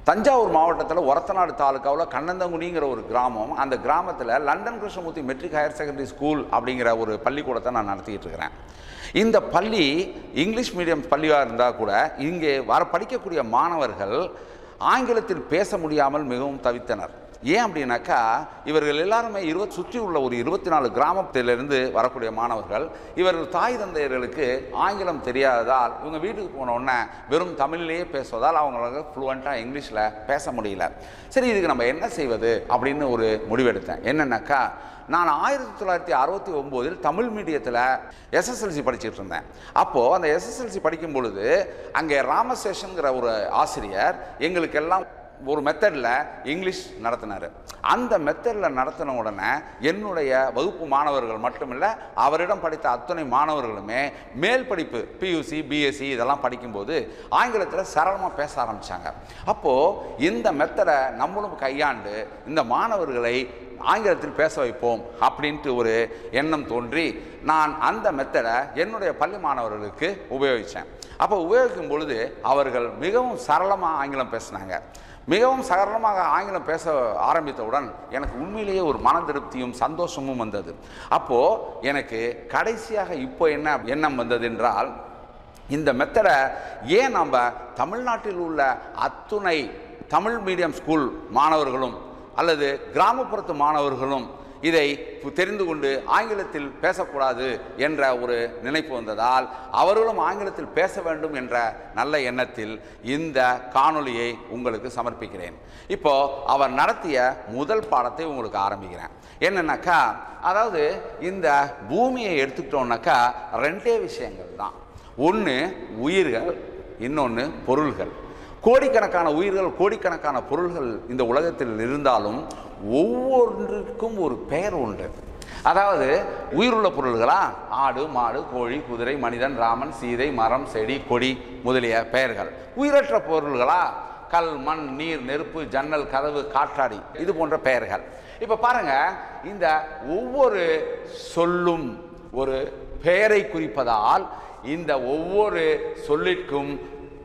தஞ்சாவூர் மாவட்டத்தில் ஒரத்தநாடு தாலுக்காவில் கண்ணந்தங்குடிங்கிற ஒரு கிராமம் அந்த கிராமத்தில் London Krishnamurthy matric higher secondary school அப்படிங்கிற ஒரு பள்ளிக்கூடத்தை நான் நடத்திக்கிட்டு இருக்கிறேன் இந்த பள்ளி இங்கிலீஷ் மீடியம் பள்ளியாக இருந்தால் கூட இங்கே வர படிக்கக்கூடிய மாணவர்கள் ஆங்கிலத்தில் பேச முடியாமல் மிகவும் தவித்தனர் ஏன் அப்படின்னாக்கா இவர்கள் எல்லாருமே இருபது சுற்றி உள்ள ஒரு இருபத்தி நாலு கிராமத்திலிருந்து வரக்கூடிய மாணவர்கள் இவர்கள் தாய் தந்தையர்களுக்கு ஆங்கிலம் தெரியாததால் இவங்க வீட்டுக்கு போன உடனே வெறும் தமிழ்லேயே பேசுவதால் அவங்களுக்கு ஃப்ளூவெண்ட்டாக இங்கிலீஷில் பேச முடியல சரி இதுக்கு நம்ம என்ன செய்வது அப்படின்னு ஒரு முடிவெடுத்தேன் என்னென்னாக்கா நான் ஆயிரத்தி தொள்ளாயிரத்தி அறுபத்தி ஒம்போதில் தமிழ் மீடியத்தில் எஸ்எஸ்எல்சி படிச்சுட்டு இருந்தேன் அப்போது அந்த எஸ்எஸ்எல்சி படிக்கும் பொழுது அங்கே ராமசேஷனுங்கிற ஒரு ஆசிரியர் எங்களுக்கெல்லாம் ஒரு மெத்தடில் இங்கிலீஷ் நடத்தினார் அந்த மெத்தடில் நடத்தின உடனே என்னுடைய வகுப்பு மாணவர்கள் மட்டுமில்லை அவரிடம் படித்த அத்தனை மாணவர்களுமே மேல் படிப்பு பியூசி பிஎஸ்சி இதெல்லாம் படிக்கும்போது ஆங்கிலத்தில் சரளமாக பேச ஆரம்பித்தாங்க அப்போது இந்த மெத்தடை நம்மளும் கையாண்டு இந்த மாணவர்களை ஆங்கிலத்தில் பேச வைப்போம் அப்படின்ட்டு ஒரு எண்ணம் தோன்றி நான் அந்த மெத்தடை என்னுடைய பள்ளி மாணவர்களுக்கு உபயோகித்தேன் அப்போ உபயோகிக்கும் பொழுது அவர்கள் மிகவும் சரளமாக ஆங்கிலம் பேசினாங்க மிகவும் சரளமாக ஆங்கிலம் பேச ஆரம்பித்தவுடன் எனக்கு உண்மையிலேயே ஒரு மன திருப்தியும் சந்தோஷமும் வந்தது அப்போது எனக்கு கடைசியாக இப்போ என்ன எண்ணம் வந்தது என்றால் இந்த மெத்தடை ஏன் நம்ம தமிழ்நாட்டில் உள்ள அத்துணை தமிழ் மீடியம் ஸ்கூல் மாணவர்களும் அல்லது கிராமப்புறத்து மாணவர்களும் இதை தெரிந்து கொண்டு ஆங்கிலத்தில் பேசக்கூடாது என்ற ஒரு நினைப்பு வந்ததால் அவர்களும் ஆங்கிலத்தில் பேச வேண்டும் என்ற நல்ல எண்ணத்தில் இந்த காணொளியை உங்களுக்கு சமர்ப்பிக்கிறேன் இப்போ அவர் நடத்திய முதல் பாடத்தை உங்களுக்கு ஆரம்பிக்கிறேன் என்னன்னாக்கா அதாவது இந்த பூமியை எடுத்துக்கிட்டோம்னாக்கா ரெண்டே விஷயங்கள் தான் ஒன்று உயிர்கள் இன்னொன்று பொருள்கள் கோடிக்கணக்கான உயிர்கள் கோடிக்கணக்கான பொருள்கள் இந்த உலகத்தில் இருந்தாலும் ஒவ்வொன்றுக்கும் ஒரு பெயர் உண்டு அதாவது உயிருள்ள பொருள்களா ஆடு மாடு கோழி குதிரை மனிதன் ராமன் சீதை மரம் செடி கொடி முதலிய பெயர்கள் உயிரற்ற பொருள்களா கல் மண் நீர் நெருப்பு ஜன்னல் கதவு காற்றாடி இது போன்ற பெயர்கள் இப்போ பாருங்க இந்த ஒவ்வொரு சொல்லும் ஒரு பெயரை குறிப்பதால் இந்த ஒவ்வொரு சொல்லிற்கும்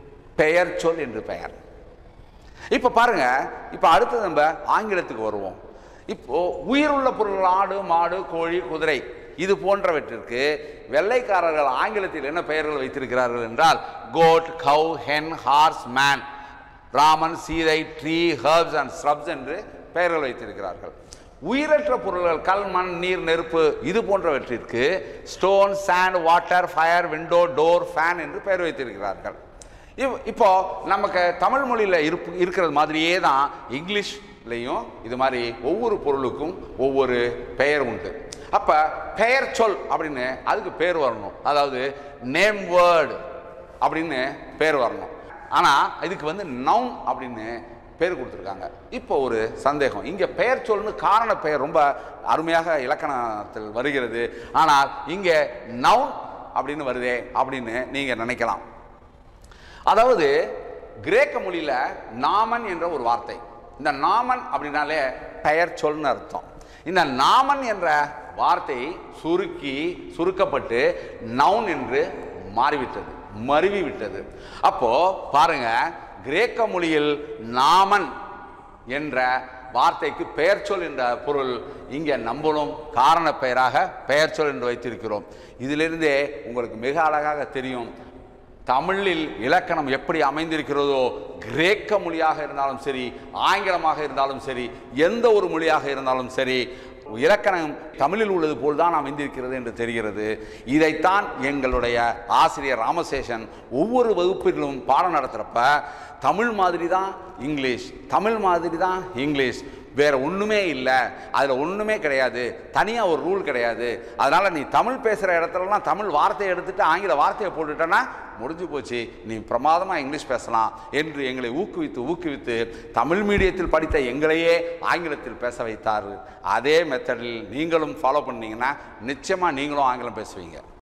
பெயர் சொல் என்று பெயர் இப்போ பாருங்க இப்போ அடுத்தது நம்ம ஆங்கிலத்துக்கு வருவோம் இப்போ உயிருள்ள பொருள் ஆடு மாடு கோழி குதிரை இது போன்றவற்றிற்கு வெள்ளைக்காரர்கள் ஆங்கிலத்தில் என்ன பெயர்கள் வைத்திருக்கிறார்கள் என்றால் goat cow hen horse man Raman Sita tree herbs and shrubs என்று பெயர்கள் வைத்திருக்கிறார்கள் உயிரற்ற பொருள்கள் கல் மண் நீர் நெருப்பு இது போன்றவற்றிற்கு stone sand water fire window door fan என்று பெயர் வைத்திருக்கிறார்கள் இவ்- இப்போ நமக்கு தமிழ் மொழியில் இருப்பு இருக்கிறது மாதிரியே தான் இங்கிலீஷ்லேயும் இது மாதிரி ஒவ்வொரு பொருளுக்கும் ஒவ்வொரு பெயர் உண்டு அப்போ பெயர் சொல் அப்படின்னு அதுக்கு பேர் வரணும் அதாவது நேம் வேர்டு அப்படின்னு பேர் வரணும் ஆனால் இதுக்கு வந்து நவுன் அப்படின்னு பேர் கொடுத்துருக்காங்க இப்போ ஒரு சந்தேகம் இங்கே பெயர் சொல்னு காரண பெயர் ரொம்ப அருமையாக இலக்கணத்தில் வருகிறது ஆனால் இங்கே நவுன் அப்படின்னு வருதே அப்படின்னு நீங்கள் நினைக்கலாம் அதாவது கிரேக்க மொழியில நாமன் என்ற ஒரு வார்த்தை இந்த நாமன் அப்படின்னாலே பெயர் சொல்னு அர்த்தம் இந்த நாமன் என்ற வார்த்தை சுருக்கி சுருக்கப்பட்டு நவுன் என்று மாறிவிட்டது மருவி விட்டது அப்போ பாருங்க கிரேக்க மொழியில் நாமன் என்ற வார்த்தைக்கு பெயர் சொல் என்ற பொருள் இங்கே நம்மளும் காரண பெயராக பெயர் சொல் என்று வைத்திருக்கிறோம் இதிலிருந்தே உங்களுக்கு மிக அழகாக தெரியும் தமிழில் இலக்கணம் எப்படி அமைந்திருக்கிறதோ கிரேக்க மொழியாக இருந்தாலும் சரி ஆங்கிலமாக இருந்தாலும் சரி எந்த ஒரு மொழியாக இருந்தாலும் சரி இலக்கணம் தமிழில் உள்ளது போல்தான் அமைந்திருக்கிறது என்று தெரிகிறது இதைத்தான் எங்களுடைய ஆசிரியர் ராமசேஷன் ஒவ்வொரு வகுப்பிலும் பாடம் நடத்துகிறப்ப தமிழ் மாதிரி தான் இங்கிலீஷ் தமிழ் மாதிரி தான் இங்கிலீஷ் வேற ஒன்றுமே இல்லை அதில் ஒன்றுமே கிடையாது தனியாக ஒரு ரூல் கிடையாது அதனால் நீ தமிழ் பேசுகிற இடத்துலலாம் தமிழ் வார்த்தையை எடுத்துட்டு ஆங்கில வார்த்தையை போட்டுட்டேன்னா முடிஞ்சு போச்சு நீ பிரமாதமாக இங்கிலீஷ் பேசலாம் என்று எங்களை ஊக்குவித்து ஊக்குவித்து தமிழ் மீடியத்தில் படித்த எங்களையே ஆங்கிலத்தில் பேச வைத்தார் அதே மெத்தடில் நீங்களும் ஃபாலோ பண்ணீங்கன்னா நிச்சயமாக நீங்களும் ஆங்கிலம் பேசுவீங்க